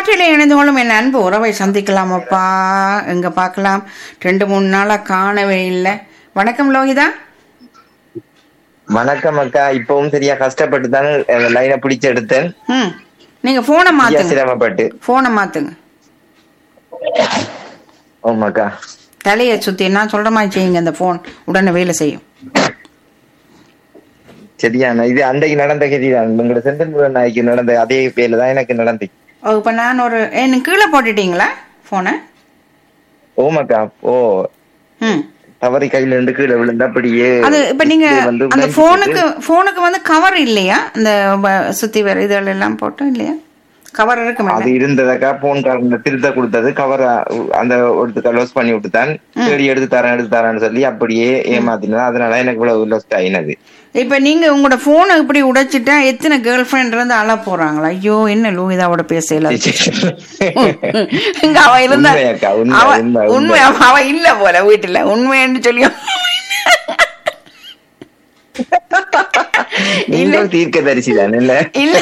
காற்றிலே இணைந்து கொள்ளும் என் அன்பு உறவை சந்திக்கலாம் அப்பா எங்க பார்க்கலாம் ரெண்டு மூணு நாளா காணவே இல்லை வணக்கம் லோகிதா வணக்கம் அக்கா இப்பவும் சரியா கஷ்டப்பட்டு தான் லைனை பிடிச்சு எடுத்தேன் ம் நீங்க போனை சரியா மாத்துங்க சிரமப்பட்டு போனை மாத்துங்க ஆமாக்கா தலையை சுத்தி நான் சொல்ற மாதிரி செய்யுங்க அந்த போன் உடனே வேலை செய்யும் சரியான இது அன்றைக்கு நடந்த கதி தான் உங்களோட செந்தன் முருகன் நாய்க்கு நடந்த அதே பேர்ல தான் எனக்கு நடந்து ஓ இப்போ நான் ஒரு ஏ நீங்க கீழே போட்டுட்டீங்களா போனை ஓமாக்கா ஓ ம் தவறி கையில இருந்து கீழே விழுந்தா அப்படியே அது இப்ப நீங்க இது வந்து அந்த உடைஞ்சு போனுக்கு போனுக்கு வந்து கவர் இல்லையா அந்த வ- சுத்தி வர இதெல்லாம் எல்லாம் போட்டோம் இல்லையா கவர் இருக்குமே அது இருந்ததக்கா போன் காரங்க திருத்த கொடுத்தது கவர் அந்த ஒருத்தர் லோஸ் பண்ணி விட்டுதான் சரி எடுத்து தரேன் எடுத்து தரேன்னு சொல்லி அப்படியே ஏமாத்தினது அதனால எனக்கு இவ்வளவு லோஸ்ட் ஆயினது இப்ப நீங்க உங்களோட போனை இப்படி உடைச்சிட்டா எத்தனை கேர்ள் ஃப்ரெண்ட் இருந்து அழ போறாங்களா ஐயோ என்ன லூயிதாவோட பேசல இங்க அவ இருந்தா உண்மையாக்கா, உண்மை, அவ உண்மை, உண்மை உண்மை. அவ இல்ல போல வீட்டுல உண்மைன்னு சொல்லி நீங்கள் தீர்க்க தரிசி தான் இல்ல இல்ல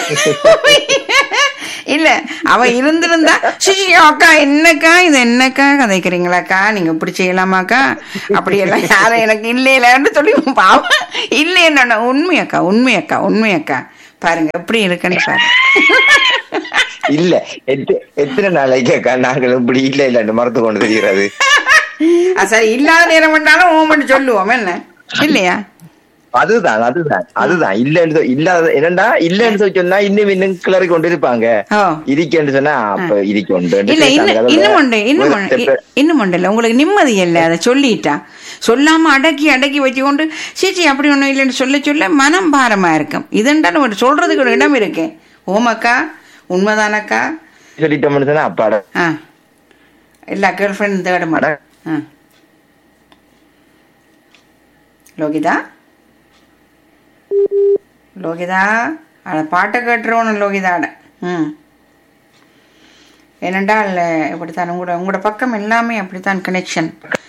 இல்ல அவ இருந்திருந்தா சிஷி அக்கா என்னக்கா இது என்னக்கா கதைக்கிறீங்களாக்கா நீங்க இப்படி செய்யலாமாக்கா அப்படி எல்லாம் யாரும் எனக்கு இல்ல இல்லன்னு சொல்லி பாவம் இல்ல என்ன உண்மையக்கா உண்மையக்கா உண்மையக்கா பாருங்க எப்படி இருக்குன்னு பாருங்க இல்ல எத்த- எத்தனை நாளைக்கு அக்கா நாங்கள் இப்படி இல்ல இல்லன்னு மறந்து கொண்டு தெரிகிறது ஆ, சரி இல்லாத நேரம் பண்ணாலும் ஓமன்னு சொல்லுவோம் என்ன இல்லையா அதுதான் அதுதான் அதுதான் இல்லன்னு சொ- இல்லாத என்னடா இல்லன்னு சொல்லி சொன்னா இன்னும் இன்னும் கிளறி கொண்டு இருப்பாங்க ஓ இருக்கேன்னு சொன்னா அப்ப இருக்கொண்டு இல்ல இன்னும் இன்னும் உண்டு இன்னும் உண்டு. இ- இன்னும் உண்டு இல்ல உங்களுக்கு நிம்மதி இல்லை அதை சொல்லிட்டா சொல்லாம அடக்கி அடக்கி வச்சுக்கொண்டு சீச்சி அப்படி ஒண்ணும் இல்லைன்னு சொல்ல சொல்ல மனம் பாரமா இருக்கும் இதுன்றாலும் ஒரு சொல்றதுக்கு ஒரு இடம் இருக்கு ஓமக்கா உண்மைதானக்கா சொல்லிட்டோம்னு சொன்னா அப்பாடா ஆ எல்லா கேர்ள் ஃப்ரெண்ட் தேட மாட்டேன் ஆ லோகிதா லோகிதா அட பாட்டை கேட்டுருவோம் லோகிதாட ம் ஏனென்றால் இப்படித்தான் உங்களோட உங்களோட பக்கம் எல்லாமே அப்படித்தான் கனெக்ஷன்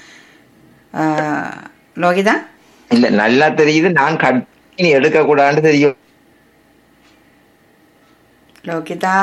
லோகிதா இல்ல நல்லா தெரியுது நான் கட் பண்ணி எடுக்க கூடாதுன்னு தெரியும் லோகிதா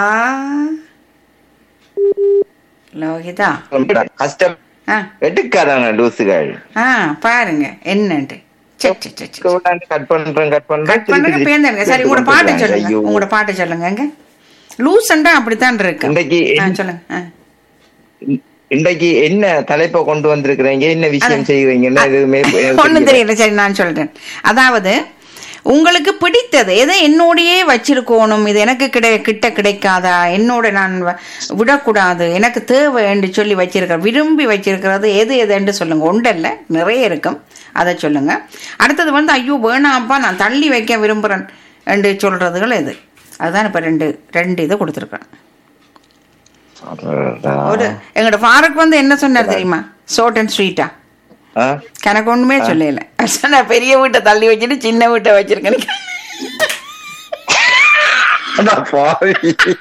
லோகிதா கஷ்டம் ஆ எடுக்காதாங்க லூசுகள் ஆ பாருங்க என்னன்ட்டு சரி சரி சரி சரி கட் பண்றேன் கட் பண்றேன் கட் பண்ணுங்க திருப்பி பேர்ந்துருங்க சரி திருப்பி உங்களோட பாட்டை கொண்டு சொல்லுங்க ஐயோ. உங்களோட பாட்டை சொல்லுங்க எங்க லூசண்டா அப்படித்தான் இருக்கு இன்றைக்கு ஆ, என்ன- சொல்லுங்க ஆ. இன்றைக்கு என்ன தலைப்பை கொண்டு வந்திருக்கிறீங்க என்ன விஷயம் செய்வீங்கன்னு எதுவுமே எனக்கு ஒண்ணும் தெரியல. தெரியல சரி நான் சொல்றேன் அதாவது உங்களுக்கு பிடித்தது எதை என்னோடையே வச்சிருக்கணும் இது எனக்கு கிடை கிட்ட கிடைக்காதா என்னோட நான் வ- விடக்கூடாது எனக்கு தேவை என்று சொல்லி வச்சிருக்க விரும்பி வச்சிருக்கிறது எது எதுன்னு சொல்லுங்க ஒன்றல்ல நிறைய இருக்கும் அதை சொல்லுங்க அடுத்தது வந்து ஐயோ வேணாம்ப்பா நான் தள்ளி வைக்க விரும்புகிறேன் என்று சொல்றதுகள் எது அதுதான் இப்போ ரெண்டு ரெண்டு இது கொடுத்துருக்கேன் அடடா. ஒரு எங்களோட ஃபாரூக் வந்து என்ன சொன்னார் தெரியுமா ஷார்ட் அண்ட் ஸ்வீட்டா ஆ? கணக்கு ஒண்ணுமே சொல்லல நான் பெரிய வீட்டை தள்ளி வச்சுட்டு சின்ன வீட்டை வச்சிருக்கேன் அட பாவி.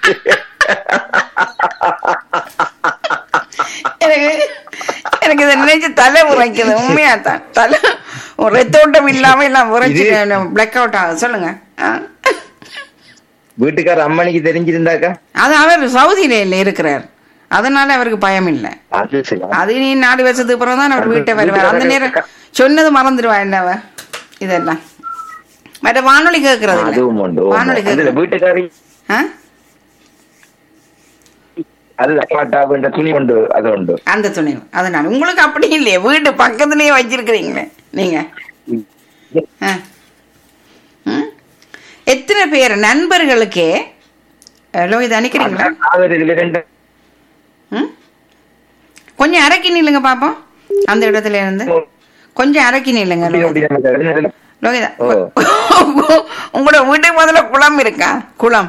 எனக்கு எனக்கு இதை நினைச்சு தலை உரைக்குது உண்மையா தான் தலை ஒரு ரத்தோட்டம் இல்லாம எல்லாம் உரைச்சு பிளாக் அவுட் ஆகுது சொல்லுங்க ஆ. வீட்டுக்கார அம்மனிக்கு தெரிஞ்சிருந்தாக்கா அது அவர் சவுதியில இல்ல இருக்கிறார் அதனால அவருக்கு பயம் இல்லை அது சரி அது நீ நாலு வருஷத்துக்கு அப்புறம் தான் அவர் வீட்டை வருவார் அந்த நேரம் சொன்னது மறந்துடுவா என்னவ இதெல்லாம் மற்ற வானொலி கேட்கறது இல்ல. அதுவும் உண்டு வானொலி அதுல கேட்கறது வீட்டுக்காரி ஆ அது பாட்டாவுன்ற துணி உண்டு அது உண்டு அந்த துணி அதனால உங்களுக்கு அப்படி இல்லையே வீட்டு பக்கத்துலயே வச்சிருக்கிறீங்களே நீங்க ஆ. ம்? எத்தனை பேர் நண்பர்களுக்கே ஹலோ இது அனுக்கிறீங்களா அவர் இதுல ரெண்டு ம்? கொஞ்சம் அரக்கி நில்லுங்க பாப்போம் அந்த இடத்துல இருந்து கொஞ்சம் அரக்கி நில்லுங்க லோகிதா. லோகிதா ஓ. உங்களோட வீட்டுக்கு முதல்ல குளம் இருக்கா குளம்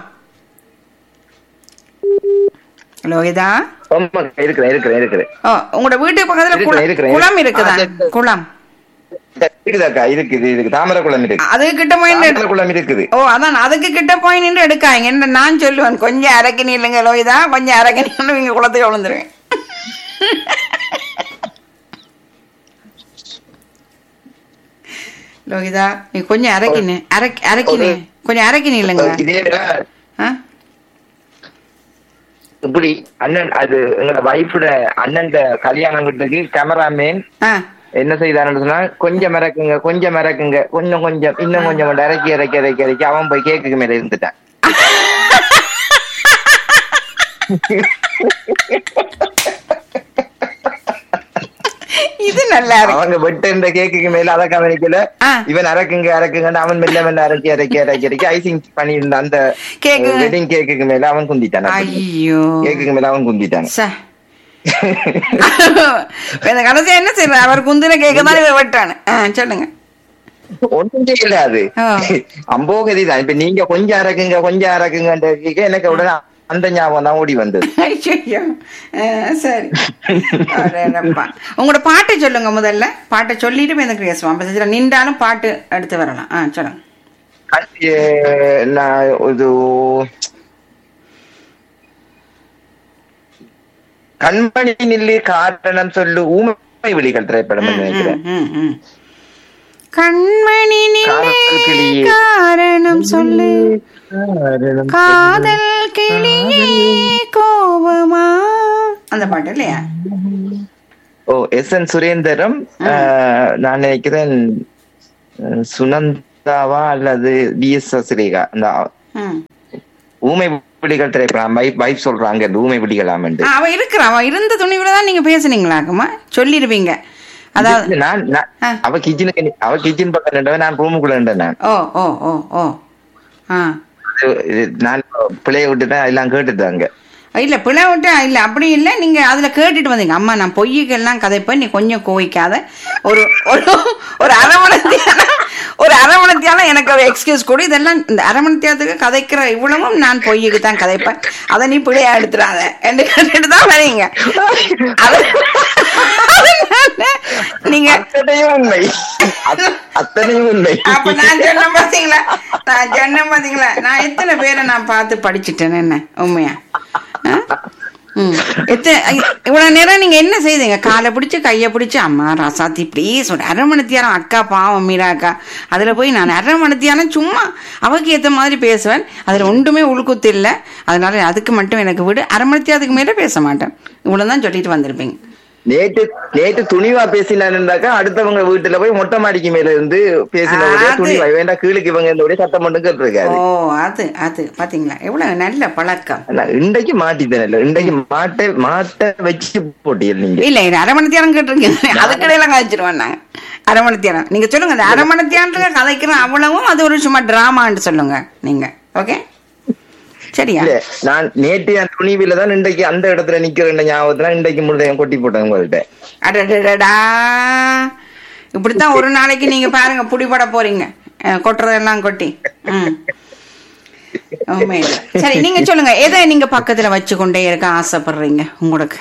லோகிதா ஆமா, இருக்கிறேன் இருக்கிறேன் இருக்கிறேன் ஓ உங்களோட வீட்டுக்கு பக்கத்துல இருக்கிறேன், குளம் இருக்கிறேன். குளம் இருக்குதா ஆ, சரி. குளம் இருக்குதாக்கா இருக்குது இருக்கு தாமரை குளம் இருக்கு அது கிட்ட போய் நின்னு- தாமரை குளம் இருக்குது ஓ அதான் அதுக்கு கிட்ட போய் நின்று எடுக்காங்க என்ன நான் சொல்லுவேன் கொஞ்சம் அரக்கி நில்லுங்க லோகிதா கொஞ்சம் அரக்கி நின்று இங்க குளத்துக்கு விழுந்துருவேன் லோகிதா நீ கொஞ்சம் அரக்கினு அரக்கி அரக்கினு கொஞ்சம் அரக்கி நில்லுங்க இதே ஆ? இப்படி அண்ணன் அது எங்களோட வைஃபோட அண்ணன் கல்யாணம் வீட்டுக்கு கேமராமேன் ஆ என்ன செய்தான்னு சொன்னா கொஞ்சம் இறக்குங்க கொஞ்சம் இறக்குங்க கொஞ்சம் கொஞ்சம் இன்னும் கொஞ்சம் மட்டும் இறக்கி இறக்கி இறக்கி இறக்கி அவன் போய் கேக்குக்கு மேல இருந்துட்டான் இது நல்லா இருக்கு அவங்க வெட்ட இந்த கேக்குக்கு மேல அதை கவனிக்கல ஆ. இவன் இறக்குங்க இறக்குங்க அவன் மெல்ல மெல்ல இறக்கி இறக்கி இறக்கி இறக்கி ஐசிங் பண்ணியிருந்த அந்த கேக்கு. வெட்டிங் கேக்குக்கு மேல அவன் குந்திட்டான் அப்படி. ஐயோ கேக்குக்கு மேல அவன் குந்திட்டான் ச இந்த கடைசியா என்ன செய்யற அவர் குந்தின கேட்க தான் இவர் வெட்டானு ஆ, சொல்லுங்க ஒன்றும் செய்யல அது ஆ. அம்போகதி தான் இப்ப நீங்க கொஞ்சம் இறக்குங்க கொஞ்சம் இறக்குங்கன்ற கேக்க எனக்கு உடனே அந்த ஞாபகம் தான் ஓடி வந்தது ஐயோ ஆ, சரி அடேடப்பா. உங்களோட பாட்டை சொல்லுங்க முதல்ல பாட்டை சொல்லிட்டு எனக்கு பேசுவோம் அப்ப சரி, நின்றாலும் பாட்டு எடுத்து வரலாம் ஆ சொல்லுங்க அது, நான் இது கண்மணி நில்லு காரணம் சொல்லு ஊமை விழிகள் திரைப்படம் ம், நினைக்கிறேன் ம், ம், ம். கண்மணி நிலே காதல் கிளியே. காரணம் சொல்லு காதல் கிளியே கோபமா அந்த பாட்டு இல்லையா ஓ எஸ் என் சுரேந்தரம் ஆஹ், நான் நினைக்கிறேன் அஹ், சுனந்தாவா அல்லது பி எஸ் சசிரேகா அந்த ம். ஊமை விழிகள் திரைப்படம் வைப் வைப் சொல்றாங்க இந்த ஊமை விழிகளாம் ஆ, அவ இருக்கிறா அவ இருந்த துணிவுல தான் நீங்க பேசுனீங்களாக்குமா சொல்லிருப்பீங்க அதாவது நான் நான்- ஆ. அவ கிச்சனுக்கு அவ கிச்சன் பக்கம் நின்றவன் நான் ரூமுக்குள்ள நின்றேன் நான் ஓ ஓ ஓ ஓ ஆ இது- இது நான் பிள்ளைய விட்டுட்டேன் எல்லாம் கேட்டுட்டாங்க இல்ல பிழை விட்டு இல்ல அப்படி இல்ல நீங்க அதுல கேட்டுட்டு வந்தீங்க அம்மா நான் பொய்யுக்கெல்லாம் கதைப்பேன் நீ கொஞ்சம் கோவிக்காத ஒரு ஒரு ஒரு அரை மணத்தியால ஒரு அரை மணத்தியால எனக்கு ஒரு எக்ஸ்கியூஸ் கொடு இதெல்லாம் இந்த அரை மணத்தியாலத்துக்கு கதைக்கிற இவ்வளவும் நான் பொய்யுக்கு தான் கதைப்பேன் அதை நீ பிழையா எடுத்துடாத என்று கேட்டுட்டு தான் வரீங்க அது- அதனால நீங்க அத்தனையும் உண்மை அத்- அத்தனையும் உண்மை அப்ப நான் சொன்ன பாத்தீங்களா நான் சொன்ன பாத்தீங்களா நான் எத்தனை பேரை நான் பார்த்து படிச்சுட்டேன் என்ன உண்மையா ஆ? ம். எத்தனை ஐ- இவ்வளவு நேரம் நீங்க என்ன செய்தீங்க காலை பிடிச்சு கைய பிடிச்சு அம்மா ராசாத்தி ப்ளீஸ் ஒரு அரை மணித்தியாரம் அக்கா பாவம் மீரா அக்கா அதுல போய் நான் அரை மணித்தியாரம் சும்மா அவக்கு ஏத்த மாதிரி பேசுவேன் அதுல ஒன்றுமே உள்குத்து இல்லை அதனால அதுக்கு மட்டும் எனக்கு விடு அரை மணித்தியாரத்துக்கு மேல பேச மாட்டேன் இவ்வளவுதான் சொல்லிட்டு வந்திருப்பீங்க நேற்று நேற்று துணிவா பேசினாருந்தாக்கா அடுத்தவங்க வீட்டுல போய் மொட்டை மாடிக்கு மேல இருந்து பேசின ஒரே அது. துணிவா வேண்டாம் கீழுக்கு இவங்க இந்த ஒரே சத்தம் மட்டும் கேட்டிருக்காரு ஓ அது அது பாத்தீங்களா எவ்வளவு நல்ல பழக்கம் ஆனா, இன்றைக்கு மாட்டிட்டேன் இல்ல இன்றைக்கு மாட்ட மாட்ட வச்சு போட்டீங்க நீங்க இல்ல இது அரை மணி நேரம் கேட்டிருக்கீங்க அதுக்கடையில கதைச்சிருவோம் நாங்க அரை மணி நேரம் நீங்க சொல்லுங்க அந்த அரை மணி நேரத்துல கதைக்கிறோம் அவ்வளவும் அது ஒரு சும்மா டிராமான்னு சொல்லுங்க நீங்க ஓகே சரியா இல்ல நான் நேற்று அந்த துணிவில தான் இன்றைக்கு அந்த இடத்துல நிக்கிற ஞாபகத்துல இன்றைக்கு முழுதையும் கொட்டி போட்டேன் உங்கள்கிட்ட அடடடடா இப்படித்தான் ஒரு நாளைக்கு நீங்க பாருங்க புடிபட போறீங்க அஹ், கொட்டுறதெல்லாம் கொட்டி ம். உண்மையில. சரி நீங்க சொல்லுங்க எதை நீங்க பக்கத்துல வச்சு கொண்டே இருக்க ஆசைப்படுறீங்க உங்களுக்கு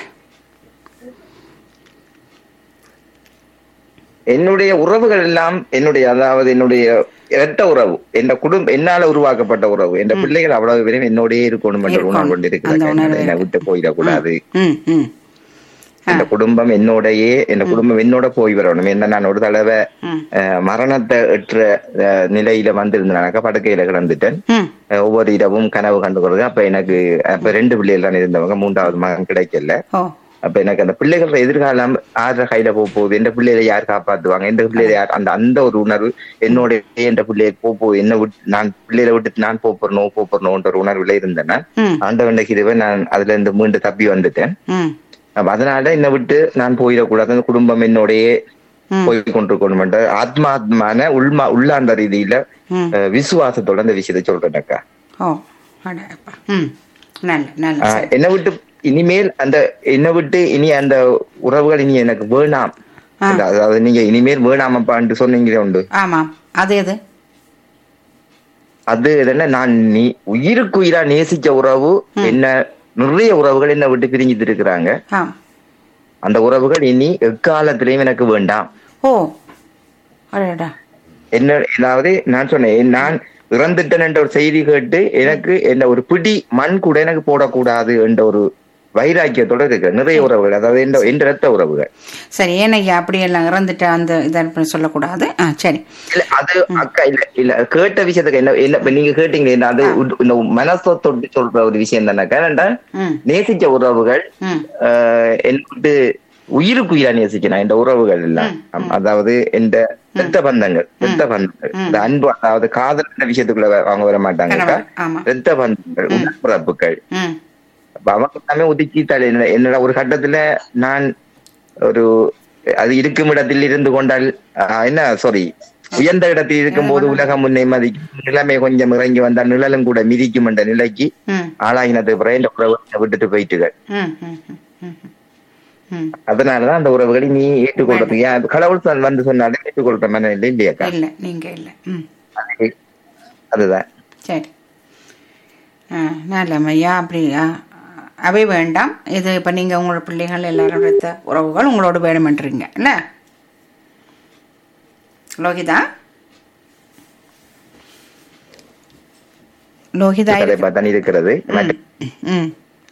என்னுடைய உறவுகள் எல்லாம் என்னுடைய அதாவது என்னுடைய இரட்ட உறவு என் குடும்பம் என்னால உருவாக்கப்பட்ட உறவு என் பிள்ளைகள் அவ்வளவு பேரும் என்னோடயே இருக்கணும் என்ற இருக்கணும். உணர்வு கொண்டு அந்த இருக்கிறாங்க உணர்வு என்னை விட்டு போயிடக்கூடாது ம் ம் என் குடும்பம் என்னோடயே என் குடும்பம் என்னோட போய் வரணும் என்ன நான் ஒரு தடவை ம். அஹ், மரணத்தை எற்ற அஹ், நிலையில வந்திருந்தேனாக்கா படுக்கையில கிடந்துட்டேன் ம் அஹ், ஒவ்வொரு இரவும் கனவு கண்டுக்கிறது அப்ப எனக்கு அப்ப ரெண்டு பிள்ளைகள் தான் இருந்தவங்க மூன்றாவது மகன் கிடைக்கல ஓ அப்ப எனக்கு அந்த பிள்ளைகளோட எதிர்காலம் ஆற கையில போக போகுது எந்த பிள்ளைகளை யார் காப்பாத்துவாங்க எந்த பிள்ளைகளை யார் அந்த அந்த ஒரு உணர்வு என்னோட எந்த பிள்ளையை போக போகுது என்ன விட்டு நான் பிள்ளைகளை விட்டு நான் போறணும் போறணும்ன்ற ஒரு உணர்வுல இருந்தேன் நான் ம் ஆண்டவன் கிருபை நான் அதுல இருந்து மீண்டு தப்பி வந்துட்டேன் ம் அப்ப அதனால என்னை விட்டு நான் போயிடக்கூடாது அந்த குடும்பம் என்னோடயே ம். போய் கொண்டிருக்கணும் ஆத்மாத்மான உள்மா உள்ளாண்ட ரீதியில ம். அஹ், விசுவாசத்தோட அந்த விஷயத்தை சொல்றேன்க்கா ஓ அடப்பா ம் நல்ல நல்ல ஆஹ், சரி. என்னை விட்டு இனிமேல் அந்த என்னை விட்டு இனி அந்த உறவுகள் இனி எனக்கு வேணாம் ஆ. அதாவது நீங்க இனிமேல் வேணாமப்பான்ட்டு சொன்னீங்களே உண்டு ஆமாம் அது எது அது என்ன நான் நீ உயிருக்கு உயிரா நேசிச்ச உறவு என்ன நிறைய உறவுகள் என்னை விட்டு பிரிஞ்சிட்டு இருக்கிறாங்க ஆம் அந்த உறவுகள் இனி எக்காலத்திலையும் எனக்கு வேண்டாம் ஓ அடடா என்ன அதாவது நான் சொன்னேன் நான் இறந்துட்டேன் என்ற ஒரு செய்தி கேட்டு எனக்கு என்ன ஒரு பிடி மண் கூட எனக்கு போடக்கூடாது என்ற ஒரு வைராக்கியத்தோட இருக்கு நிறைய உறவுகள் அதாவது எந்த எந்த ரத்த உறவுகள் சரி ஏனையா அப்படியெல்லாம் இறந்துட்டு அந்த இதை சொல்லக்கூடாது ஆ சரி இல்ல அது அக்கா இல்ல இல்ல கேட்ட விஷயத்துக்கு என்ன என்ன இப்ப நீங்க கேட்டீங்க என்ன அது உட்- இந்த மனசை தொட்டு சொல்ற ஒரு விஷயம் தானக்கா ஏன்டா ம் நேசிச்ச உறவுகள் ம் ஆஹ் என்னோட உயிருக்குயிரா நேசிக்கணும் இந்த உறவுகள் எல்லாம் அதாவது இந்த ரத்த பந்தங்கள் ரத்த பந்தங்கள் இந்த அன்பு அதாவது காதல் விஷயத்துக்குள்ள வ- அவங்க வர மாட்டாங்கக்கா கணவர் ஆமா ரத்த பந்தங்கள் உடற்பிறப்புகள் ம் அப்ப அவங்க எல்லாமே ஒதுக்கி தலை என்னோட ஒரு கட்டத்துல நான் ஒரு அது இருக்கும் இடத்தில் இருந்து கொண்டால் ஆஹ் என்ன சாரி உயர்ந்த இடத்தில் இருக்கும் போது உலகம் முன்னே மதிக்கும் நிலைமை கொஞ்சம் இறங்கி வந்தால் நிழலும் கூட மிதிக்கும் என்ற நிலைக்கு ம் ஆளாகினது பிறகு இந்த உறவுகளை விட்டுட்டு போயிட்டுகள் ம் ம் ம், ம் ம் ம் அதனாலதான் அந்த உறவுகளை நீ ஏற்றுக்கொள்றது ஏன் கடவுள் சொல் வந்து சொன்னாலே ஏற்றுக்கொள்ற மனநிலை இல்லையாக்கா இல்லை நீங்க இல்லை ம் அது- அதுதான் சரி ஆ நல்லம்மையா அப்படி ஆ, அவை வேண்டாம் இது இப்போ நீங்கள் உங்களோட பிள்ளைகள் எல்லாரும் எடுத்த உறவுகள் உங்களோட வேணுமென்றீங்க இல்ல லோகிதா லோகிதா அதை பார்த்தா இருக்கிறது ம், ம்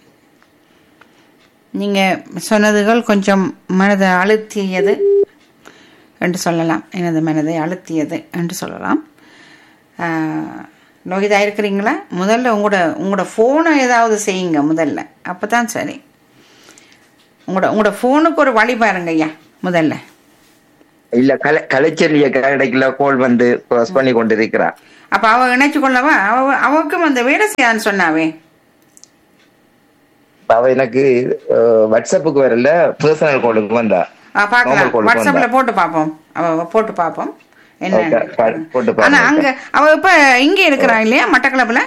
நீங்கள் சொன்னதுகள் கொஞ்சம் மனதை அழுத்தியது என்று சொல்லலாம் எனது மனதை அழுத்தியது என்று சொல்லலாம் ஆஹ், லோகிதா இருக்கிறீங்களா முதல்ல உங்களோட உங்களோட ஃபோனை ஏதாவது செய்யுங்க முதல்ல அப்போ தான் சரி உங்களோட உங்களோட ஃபோனுக்கு ஒரு வழி பாருங்க ஐயா முதல்ல இல்ல கலை கலைச்செல்விய கிடைக்கல கோல் வந்து ப்ரெஸ் பண்ணி கொண்டு இருக்கிறா அப்போ அவ இணைச்சு கொள்ளவா அவ அவக்கும் அந்த வேலை செய்யான்னு சொன்னாவே அவ எனக்கு அஹ், வாட்ஸ்அப்புக்கு வரல பர்சனல் கோலுக்கு வந்தா ஆ, பார்க்கலாம் Normal call வாட்ஸ்அப்ல வந்தா. போட்டு பார்ப்போம் அவ போட்டு பார்ப்போம் என்ன Okay, பா- போட்டு ஆனா பாருங்க. அங்க அவ இப்ப இங்க இருக்கிறா இல்லையா மட்டக்களப்புல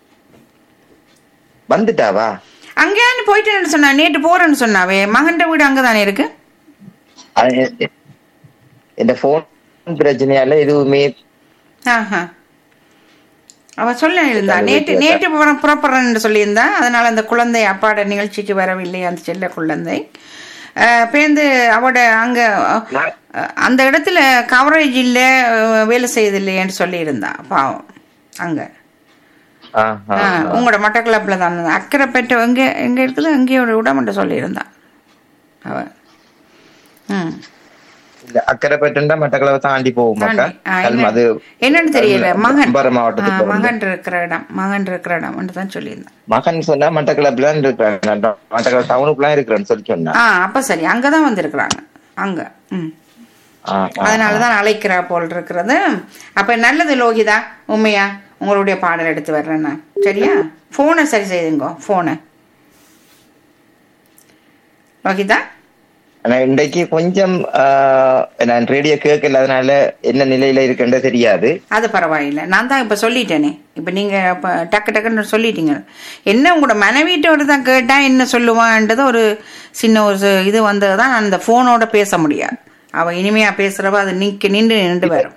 வந்துட்டாவா அங்கேயான்னு போயிட்டேன்னு சொன்னா நேற்று போறேன்னு சொன்னாவே மகன்ட வீடு அங்கதானே இருக்கு அது எ- இந்த போன் பிரச்சனையால எதுவுமே ஆஹா அவ சொல்ல இருந்தா அது நேற்று வித்தியாசம். நேற்று புற- புறப்படுறேன்னு சொல்லியிருந்தா அதனால அந்த குழந்தை அப்பாட நிகழ்ச்சிக்கு வரவில்லை அந்த செல்ல குழந்தை அஹ், பேருந்து அவட அங்க நான் அஹ், அந்த இடத்துல கவரேஜ் இல்லை அஹ், வேலை செய்யுது இல்லையேன்னு சொல்லியிருந்தா பாவம் அங்க ஆ, ஆ, ஆ, ஆ. உங்களோட மட்டக்களப்புல தான் அக்கறை பெற்ற எங்க எங்க இருக்குது அங்கேயே ஒரு விடமட்ட சொல்லியிருந்தான் அவ ம் இல்ல அக்கறை பெற்றுண்டா மட்டக்களவை தாண்டி போகும் மக்கா தாண்டி. ஆ, கல்ம என்ன- அது என்னன்னு தெரியல மகன் அம்பாறை ஆ, மாவட்டத்துக்கு வந்து. மகன் இருக்கிற இடம் மகன் இருக்கிற இடம் தான் சொல்லியிருந்தான் மகன் சொன்னா மட்டக்களப்புல இருக்கிறேன் மட்டக்களப்பு டவுனுக்குலாம் இருக்கிறேன்னு சொல்லி சொன்னா ஆ அப்ப சரி அங்கதான் வந்திருக்கிறாங்க அங்க ம் ஆ, ஆ, அதனாலதான் அழைக்கிறா போல் இருக்கிறது அப்ப நல்லது லோகிதா உண்மையா உங்களுடைய பாடல் எடுத்து வர்றேன் நான் சரியா போனை சரி செய்துங்கோ போனை லோகிதா ஆனா இன்றைக்கு கொஞ்சம் ஆ, நான் ரேடியோ கேட்கல அதனால என்ன நிலையில இருக்குன்னு தெரியாது அது பரவாயில்லை நான் தான் இப்போ சொல்லிட்டேனே இப்போ நீங்கள் இப்போ டக்கு டக்குன்னு சொல்லிட்டீங்க என்ன உங்களோட மனைவிட்டோட தான் கேட்டால் என்ன சொல்லுவான்ன்றது ஒரு சின்ன ஒரு சு- இது வந்தது தான் நான் அந்த ஃபோனோட பேச முடியாது அவள் இனிமையாக பேசுகிறவ அது நிற்க நின்று நின்று வரும்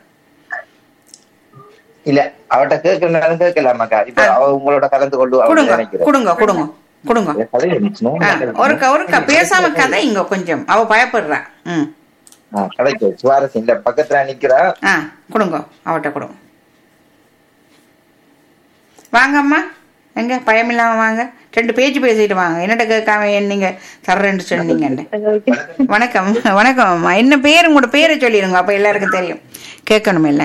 இல்ல அவட்ட கேட்கறனாலும் கேட்கலாமாக்கா இப்ப அவ உங்களோட கலந்து கொண்டு அவ கொடுங்க நினைக்கிறேன் கொடுங்க கொடுங்க கொடுங்க கதை இருந்துச்சுன்னா ஆ, ஒருக்கா ஒருக்கா பேசாம கதை இங்க கொஞ்சம் அவ பயப்படுறா ம் ஆ, கதைக்கு சுவாரஸ்யம் இல்ல பக்கத்துல நிக்கிறா ஆ கொடுங்க அவட்ட கொடுங்க வாங்க அம்மா எங்க பயமில்லாம வாங்க ரெண்டு பேச்சு பேசிட்டு வாங்க என்னட்ட கேட்காம ஏன் நீங்க தர்றேன்னு சொன்னீங்கன்னு வணக்கம் வணக்கம் அம்மா என்ன பேர் உங்களோட பேரை சொல்லிடுங்க அப்ப எல்லாருக்கும் தெரியும் கேட்கணும் இல்ல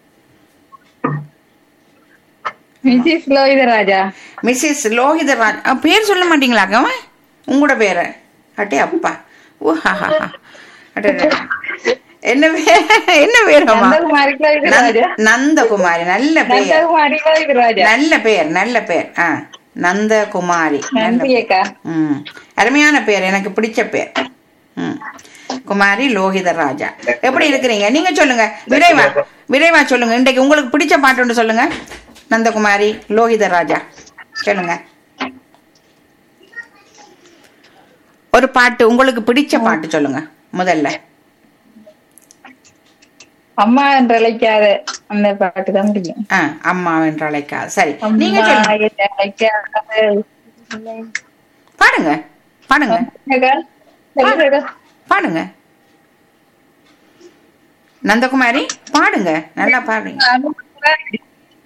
மிஸ்ஸஸ் லோகிதராஜா மிஸ்ஸஸ் லோகிதராஜ் அ, பேர் சொல்ல மாட்டீங்களாக்கா உங்களோட பேரை அட்டே அப்பா ஓ ஹா ஹா ஹா. அடே, அடே. என்ன பேர் என்ன பேர் அம்மா நந்தகுமாரி லோகிதராஜா நந்த- நந்தகுமாரி நல்ல பேர் நந்தகுமாரி லோகிதராஜா நல்ல பேர் நல்ல பேர் ஆ நந்தகுமாரி நல்ல நன்றி பேர். அக்கா ம் அருமையான பேர் எனக்கு பிடிச்ச பேர் ம் குமாரி லோகித ராஜா எப்படி இருக்கிறீங்க நீங்க சொல்லுங்க விரைவா விரைவா சொல்லுங்க இன்றைக்கு உங்களுக்கு பிடிச்ச பாட்டு ஒன்று சொல்லுங்க நந்தகுமாரி லோகித ராஜா சொல்லுங்க ஒரு பாட்டு உங்களுக்கு பிடிச்ச பாட்டு சொல்லுங்க முதல்ல அம்மா என்று அழைக்காத அந்த பாட்டு தான் பிடிக்கும் ஆ அம்மா என்று அழைக்கா சரி நீங்க அம்மா சொல்லுங்க என்று அழைக்காத பாடுங்க பாடுங்க அக்கா, சொல்லுங்க அக்கா. பாடுங்க நந்தகுமாரி பாடுங்க நல்லா பாடுங்க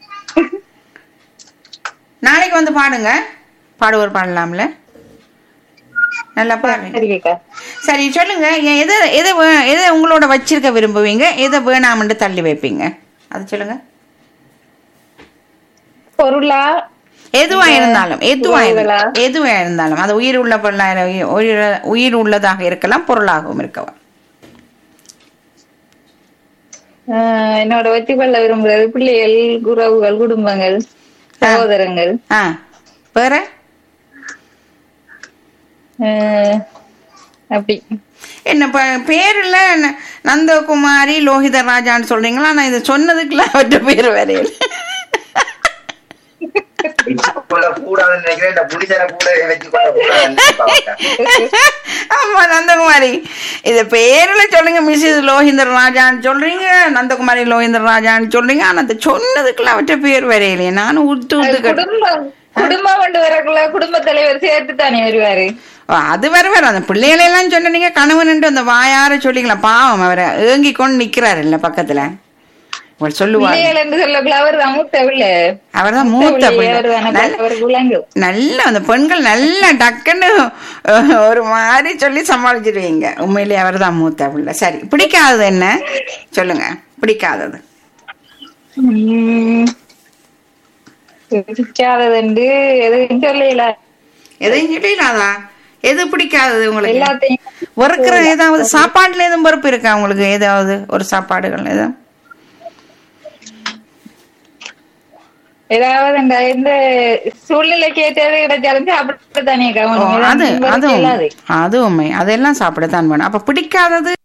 நாளைக்கு வந்து பாடுங்க பாடுவோர் பாடலாம்ல நல்லா பாருங்க சரிக்கா சரி சொல்லுங்க ஏன் எதை எதை வே- எதை உங்களோட வச்சிருக்க விரும்புவீங்க எதை வேணாம்னு தள்ளி வைப்பீங்க அது சொல்லுங்க பொருளா எதுவா இருந்தாலும் எதுவா உறவுகளா? இருந்தாலும் எதுவா இருந்தாலும் அது உயிர் உள்ள பொருளா இரு- உயிர் உயிர் உள்ளதாக இருக்கலாம் பொருளாகவும் இருக்கலாம் ஆஹ் என்னோட வச்சுக்கொள்ள விரும்புறது பிள்ளைகள் உறவுகள் குடும்பங்கள் சகோதரங்கள் ஆ வேற ஆஹ் அப்படி என்ன இப்ப பேர்ல ந- நந்தகுமாரி லோகித ராஜான்னு சொல்றீங்களா நான் இதை சொன்னதுக்குலாம் அவற்ற பேர் வரையில் கொள்ள கூடாதுன்னு நினைக்கிறேன் இந்த புடிச்சனை கூட வச்சு கொள்ள கூடாதுன்னு நினைப்பாங்க. ஆமா நந்தகுமாரி இது பேர்ல சொல்லுங்க மிஸ்ஸஸ் லோஹிந்தர் ராஜான்னு சொல்றீங்க நந்தகுமாரி லோஹிந்தர் ராஜான்னு சொல்றீங்க ஆனா அந்த சொன்னதுக்குலாம் அவற்ற பேர் வரையிலையே நானும் உத்து உத்து கட்டு குடும்பம் குடும்பம் கொண்டு வரக்குள்ள குடும்ப தலைவர் சேர்த்து தானே வருவாரு ஓ, அது வர வர அந்த பிள்ளைகளை எல்லாம் சொன்னீங்க கணவன் அந்த வாயார சொல்லிக்கலாம் பாவம் அவரை ஏங்கி கொண்டு நிக்கிறாரு இல்ல பக்கத்துல அவர் சொல்லுவார் பிள்ளைகள் என்று சொல்லக்குள்ள அவர் தான் மூத்த பிள்ளை அவர் தான் மூத்த பிள்ளை அவர் தானே நல்ல- அவர் குழங்கு நல்ல அந்த பெண்கள் நல்ல டக்குன்னு அஹ், ஒரு மாதிரி சொல்லி சமாளிச்சிருவீங்க உண்மையிலேயே அவர் தான் மூத்த பிள்ளை சரி பிடிக்காதது என்ன சொல்லுங்க பிடிக்காதது உம் பிடிக்காதது என்று எதுவும் சொல்லல எதையும் சொல்லிடாதா எது பிடிக்காதது உங்களுக்கு எல்லாத்தையும் வெறுக்கிற ஏதாவது சாப்பாட்டுல எதுவும் வெறுப்பு இருக்கா உங்களுக்கு ஏதாவது ஒரு சாப்பாடுகள் ஏதாவது ஏதாவது இந்த இந்த சூழ்நிலைக்கு ஏற்றது கிடைச்சாலும் சாப்பிட்டு தானே ஓ, அது அதுவும் அது உண்மை அதெல்லாம் சாப்பிடத்தான் வேணும் அப்ப பிடிக்காதது